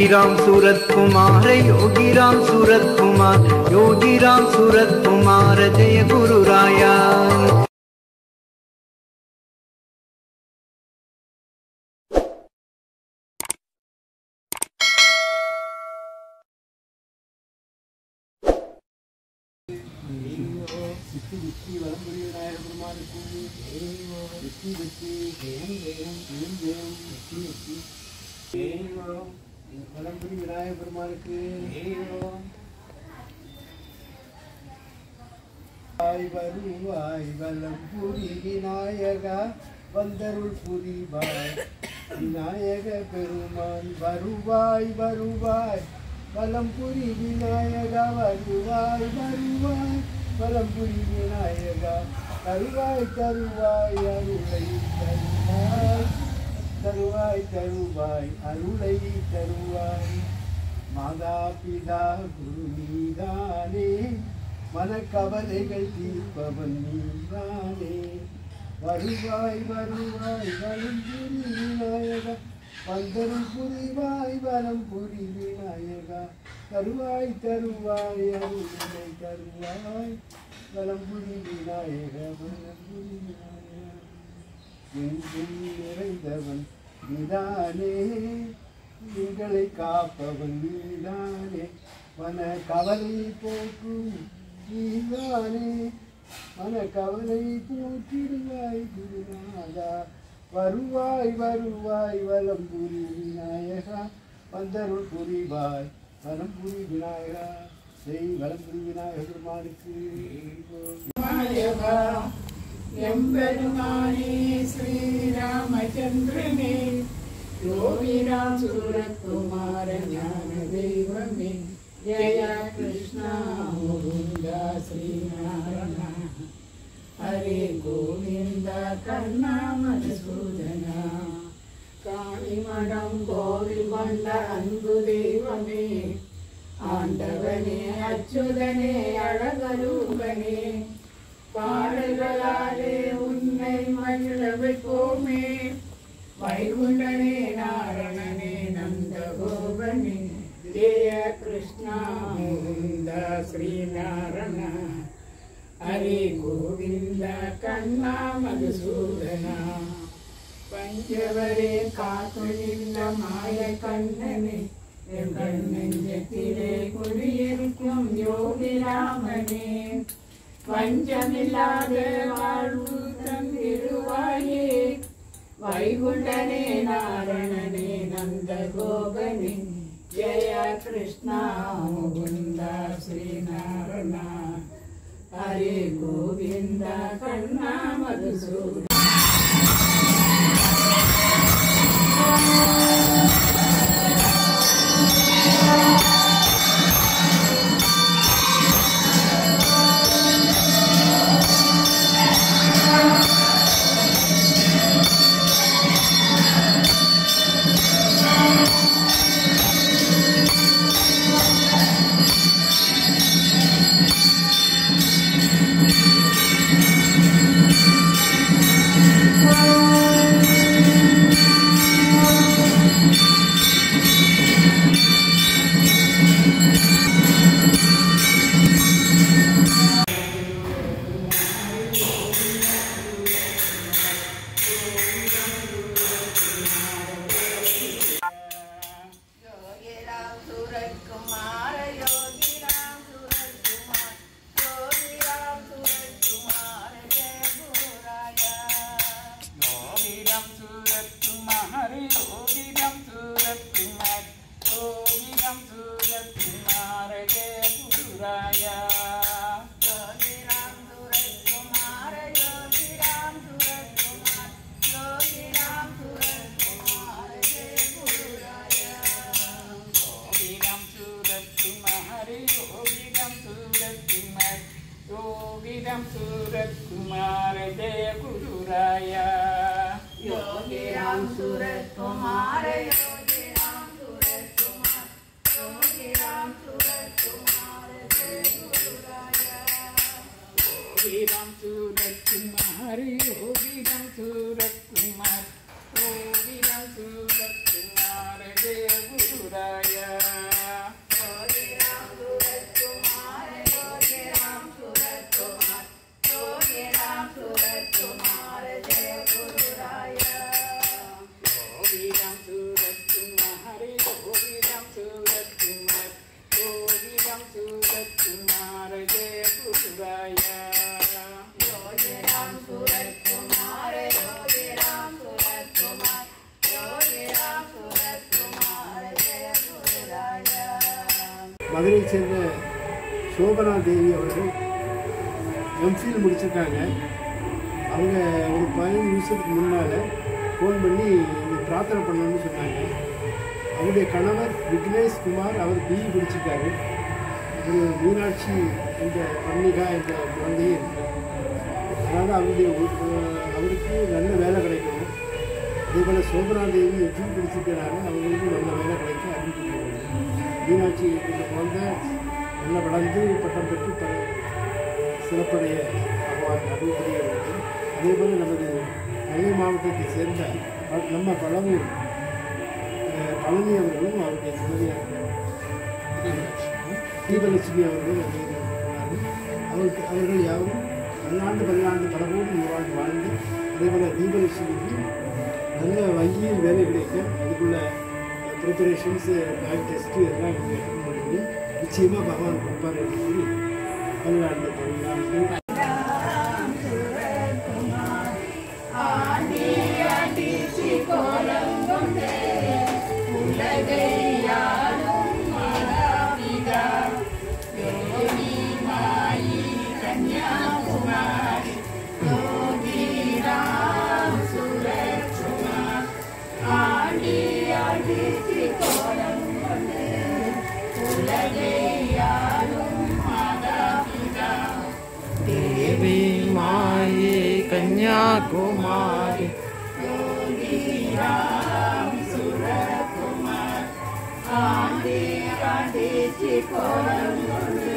योगिराम सूरत कुमार योगिराम सूरत कुमार योगिराम सूरत कुमार जय गुरु राया வெற்றி வெற்றி வலம்புரி விநாயகர் பெருமானுக்கு வெற்றி வெற்றி ஜெயம் ஜெயம் ஜெயம் ஜெயம் வெற்றி வெற்றி ஜெயம் வலம்புரி விநாயகர் பெருமானுக்கு வாய் வருவாய் வலம்புரி விநாயகா வந்தருள் புரிவாய் விநாயக பெருமான் வருவாய் வருவாய் வலம்புரி விநாயகா வருவாய் வருவாய் வலம்புரி விநாயகா தருவாய் தருவாய் அருளை தருவாய் தருவாய் தருவாய் அருளை தருவாய் மாதா பிதா குரு நீதானே மனக்கவலைகள் தீர்ப்பவன் நீதானே வருவாய் வருவாய் வலம் புரி விநாயகா வந்தரும் புரிவாய் வலம் புரி விநாயகா தருவாய் தருவாய் அருளை தருவாய் வலம் புரி விநாயகா வலம் புரி விநாயகா எங்கும் நிறைந்தவன் நீதானே எங்களை காப்பவன் நீதானே மன கவலை போக்கும் நீதானே மன கவலை போக்கிடுவாய் குருநாதா வருவாய் வருவாய் வலம்புரி விநாயகா வந்தருள் புரிவாய் வலம்புரி விநாயகா செய் வலம்புரி விநாயகர் பெருமானுக்கு மாயவா எம்பெருமானே ஸ்ரீராமச்சந்திரனே யோகிராம் சூரகுமார ஞான தெய்வமே ஜெய கிருஷ்ணா முகுந்தா ஸ்ரீநாராயண ஹரே கோவிந்த கர்ணா மதுசூதனா காணிமடம் கோவில் கொண்ட அன்பு தெய்வமே ஆண்டவனே அச்சுதனே அழகரூபனே பாடல்களாலே உன்னை மகிழ வைப்போமே வைகுண்டனே நாரணனே நந்தகோபனே ஜெய கிருஷ்ணா முகுந்த ஸ்ரீநாரண ஹரி கோவிந்த கண்ணா மதுசூதனா பஞ்சவரே காத்து நின்ற மாய கண்ணனே எங்கள் நெஞ்சத்திலே குடியிருக்கும் யோகி ராமனே பஞ்சமில்லாத வாழ்வு தந்திருவாயே வைகுண்டனே நாரணனே நந்த கோபனே ஜெய கிருஷ்ணா முகுந்த ஸ்ரீநாரண ஹரி கோவிந்த கண்ணா மதுசூத योगी राम सूरज कुमार योगी राम सूरज कुमार योगी राम सूरज कुमार जय गुरु राया யோகிரம் சூரத் குமார் யோகிரம் சூரத் குமார் யோகிரம் சூரத் குமார் ஜெய குருராயா योगी राम सूरज कुमार योगी राम सूरज कुमार योगी राम सूरज कुमार जय गुरु राया யோகிரம் சூரத் குமார் யோகிரம் சூரத் குமார் யோகிரம் சூரத் குமார் ஜெய குருராயா योगी राम सूरज कुमार योगी राम सूरज कुमार योगी राम सूरज कुमार जय गुरु राया யோகிரம் சூரத் குமார் யோகிரம் சூரத் குமார் யோகிரம் சூரத் குமார் ஜெய குருராயா மதுரையை சேர்ந்த சோபனா தேவி அவர்கள் எம்ஃபில் முடிச்சிருக்காங்க அவங்க ஒரு பதினஞ்சு நிமிஷத்துக்கு முன்னால் ஃபோன் பண்ணி இங்க பிரார்த்தனை பண்ணணும்னு சொன்னாங்க அவருடைய கணவர் விக்னேஷ் குமார் அவர் பிஇ படிச்சிருக்காரு ஒரு மீனாட்சி என்ற பர்ணிகா என்ற குழந்தையும் இருக்கு அதனால் அவருடைய ஒரு- அவருக்கு நல்ல வேலை கிடைக்கணும் அதே போல் சோபனா தேவி எஃப்இ படிச்சிருக்கிறாங்க அவங்களுக்கும் நல்ல வேலை கிடைக்க அறிவிக்கிறாங்க மீனாட்சி இந்த குழந்தை நல்லா வளர்ந்து பட்டம் பெற்று ப சிறப்படைய பகவான் அருள் புரிய வேண்டும் அதே போல் நமது நெல்லை மாவட்டத்தை சேர்ந்த ப- நம்ம பழவூர் அஹ், பழனி அவர்களும் அவருடைய சிவதியாக தீபலட்சுமி அவர்கள் அங்கே இருக்கிறார்கள். அவருக்கு அவர்கள் யாரும் பல்லாண்டு பல்லாண்டு பலகோடி நூறாண்டு வாழ்ந்து அதே போல் தீபலட்சுமிக்கு நல்ல வங்கியில் வேலை கிடைக்க அதுக்குள்ள ப்ரிப்பரேஷன்ஸு பேங்க் டெஸ்ட்டு எல்லாம் அட்டன் பண்ணி நிச்சயமாக பகவான் கொடுப்பார் என்று சொல்லி பல்லாண்டு பல்லாண்டு தேவி மாயே கன்யாகுமாரி ஆண்டி ஆண்டி கோலம் கொண்டு